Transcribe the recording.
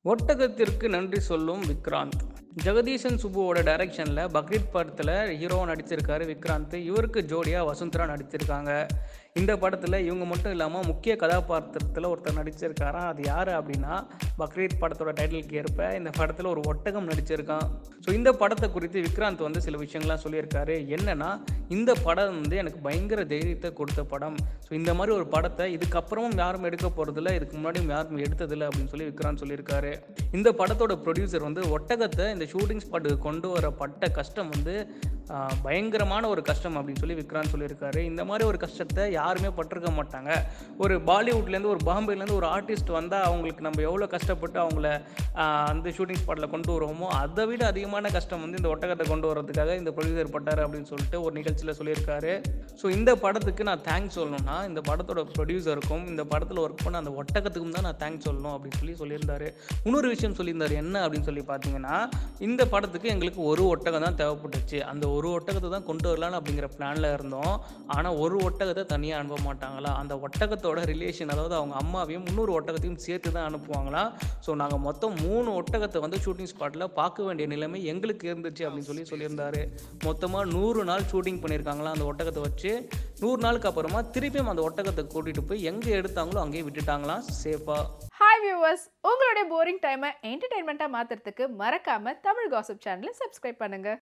ஒட்டகத்திற்கு நன்றி சொல்லும் விக்ராந்த் ஜெகதீசன் சுப்புவோட டைரக்ஷனில் பக்ரீத் படத்தில் ஹீரோவாக நடிச்சிருக்காரு விக்ராந்த் இவருக்கு ஜோடியாக வசுந்தரா நடிச்சிருக்காங்க இந்த படத்தில் இவங்க மட்டும் இல்லாமல் முக்கிய கதாபாத்திரத்தில் ஒருத்தர் நடிச்சிருக்காராம் அது யார் அப்படின்னா பக்ரீத் படத்தோட டைட்டிலுக்கு ஏற்ப இந்த படத்தில் ஒரு ஒட்டகம் நடிச்சிருக்கான் ஸோ இந்த படத்தை குறித்து விக்ராந்த் வந்து சில விஷயங்கள்லாம் சொல்லியிருக்காரு என்னன்னா இந்த படம் வந்து எனக்கு பயங்கர தைரியத்தை கொடுத்த படம் ஸோ இந்த மாதிரி ஒரு படத்தை இதுக்கப்புறமும் யாரும் எடுக்க போகிறதில்ல இதுக்கு முன்னாடியும் யாரும் எடுத்ததில்லை அப்படின்னு சொல்லி விக்ராந்த் சொல்லியிருக்காரு இந்த படத்தோட ப்ரொடியூசர் வந்து ஒட்டகத்தை இந்த ஷூட்டிங் ஸ்பாட்டுக்கு கொண்டு வரப்பட்ட கஷ்டம் வந்து ஆஹ், பயங்கரமான ஒரு கஷ்டம் அப்படின்னு சொல்லி விக்ராந்த் சொல்லியிருக்காரு இந்த மாதிரி ஒரு கஷ்டத்தை யாருமே பட்டிருக்க மாட்டாங்க ஒரு பாலிவுட்லேருந்து ஒரு பாம்பேலேருந்து ஒரு ஆர்டிஸ்ட் வந்தால் அவங்களுக்கு நம்ம எவ்வளோ கஷ்டப்பட்டு அவங்கள ஆஹ், அந்த ஷூட்டிங் ஸ்பாட்டில் கொண்டு வருவோமோ அதை விட அதிகமான கஷ்டம் வந்து இந்த ஒட்டகத்தை கொண்டு வரதுக்காக இந்த ப்ரொடியூசர் பட்டார் அப்படின்னு சொல்லிட்டு ஒரு நிகழ்ச்சியில் சொல்லியிருக்காரு ஸோ இந்த படத்துக்கு நான் தேங்க்ஸ் சொல்லணும்னா இந்த படத்தோட ப்ரொடியூசருக்கும் இந்த படத்தில் ஒர்க் பண்ண அந்த ஒட்டகத்துக்கும் தான் நான் தேங்க்ஸ் சொல்லணும் அப்படின்னு சொல்லி சொல்லியிருந்தாரு இன்னொரு விஷயம் சொல்லியிருந்தாரு என்ன அப்படின்னு சொல்லி பார்த்தீங்கன்னா இந்த படத்துக்கு எங்களுக்கு ஒரு ஒட்டகம் தான் தேவைப்பட்டுச்சு அந்த ஒரு ஒட்டகத்தை தான் கொண்டு வரலான்னு அப்படிங்கிற பிளானில் இருந்தோம் ஆனால் ஒரு ஒட்டகத்தை தனியாக அனுப்ப மாட்டாங்களா அந்த ஒட்டகத்தோட ரிலேஷன் அதாவது அவங்க அம்மாவையும் இன்னொரு ஒட்டகத்தையும் சேர்த்து தான் அனுப்புவாங்களாம் ஸோ நாங்கள் மொத்தம் மூணு ஒட்டகத்தை வந்து ஷூட்டிங் ஸ்பாட்டில் பார்க்க வேண்டிய நிலைமை எங்களுக்கு இருந்துச்சு அப்படின்னு சொல்லி சொல்லியிருந்தாரு மொத்தமாக நூறு நாள் ஷூட்டிங் பண்ணியிருக்காங்களா அந்த ஒட்டகத்தை வச்சு நூறு நாளுக்கு அப்புறமா திருப்பியும் அந்த ஒட்டகத்தை கூட்டிகிட்டு போய் எங்கே எடுத்தாங்களோ அங்கேயே விட்டுட்டாங்களாம் சேஃபாக ஹாய் வியூவர்ஸ் உங்களுடைய போரிங் டைமை என்டர்டைன்மெண்ட்டாக மாற்றுறதுக்கு மறக்காமல் தமிழ் காசிப் சேனலை சப்ஸ்கிரைப் பண்ணுங்கள்